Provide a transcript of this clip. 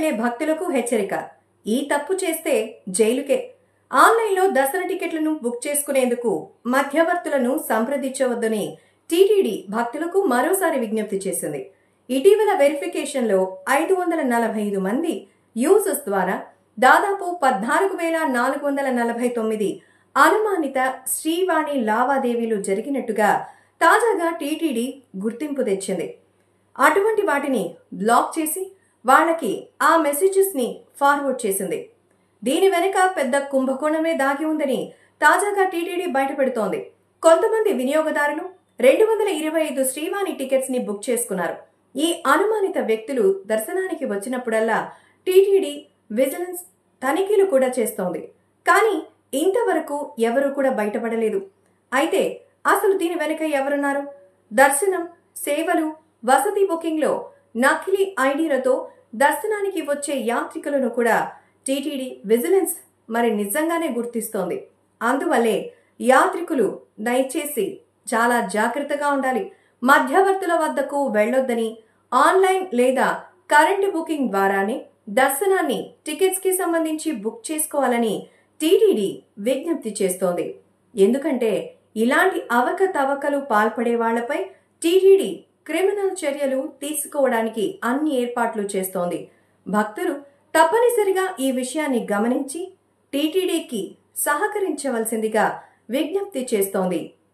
వెళ్లే భక్తులకు హెచ్చరిక ఈ తప్పు చేస్తే జైలుకే ఆన్లైన్లో దర్శన టికెట్లను బుక్ చేసుకునేందుకు మధ్యవర్తులను సంప్రదించవద్దని టీటీడీ భక్తులకు మరోసారి విజ్ఞప్తి చేసింది ఇటీవల వెరిఫికేషన్లో ఐదు వందల నలభై ఐదు మంది యూజర్స్ ద్వారా దాదాపు పద్నాలుగు వేల నాలుగు వందల నలభై తొమ్మిది అనుమానిత శ్రీవాణి లావాదేవీలు జరిగినట్టుగా తాజాగా టీటీడీ గుర్తింపు తెచ్చింది అటువంటి వాటిని బ్లాక్ చేసి వాళ్ళకి ఆ మెసేజెస్ ని ఫార్వర్డ్ చేసింది దీని వెనుక పెద్ద కుంభకోణమే దాగి ఉందని తాజాగా టీటీడీ బయటపెడుతోంది కొంతమంది వినియోగదారులు రెండు వందల ఇరవై ఐదు శ్రీవాణి టికెట్స్ ని బుక్ చేసుకున్నారు ఈ అనుమానిత వ్యక్తులు దర్శనానికి వచ్చినప్పుడల్లా టీటీడీ విజిలెన్స్ తనిఖీలు కూడా చేస్తోంది కానీ ఇంతవరకు ఎవరూ కూడా బయటపడలేదు అయితే అసలు దీని వెనుక ఎవరున్నారు దర్శనం సేవలు వసతి బుకింగ్లో నకిలీ ఐడీలతో దర్శనానికి వచ్చే యాత్రికులను కూడా టీటీడీ విజిలెన్స్ మరి నిజంగానే గుర్తిస్తోంది అందువల్లే యాత్రికులు దయచేసి చాలా జాగ్రత్తగా ఉండాలి మధ్యవర్తుల వద్దకు వెళ్ళొద్దని ఆన్లైన్ లేదా కరెంటు బుకింగ్ ద్వారానే దర్శనాన్ని టికెట్స్ కి సంబంధించి బుక్ చేసుకోవాలని టీటీడీ విజ్ఞప్తి చేస్తోంది ఎందుకంటే ఇలాంటి అవకతవకలు పాల్పడే వాళ్లపై టీటీడీ క్రిమినల్ చర్యలు తీసుకోవడానికి అన్ని ఏర్పాట్లు చేస్తోంది భక్తులు తప్పనిసరిగా ఈ విషయాన్ని గమనించి టీటీడీకి సహకరించవలసిందిగా విజ్ఞప్తి చేస్తోంది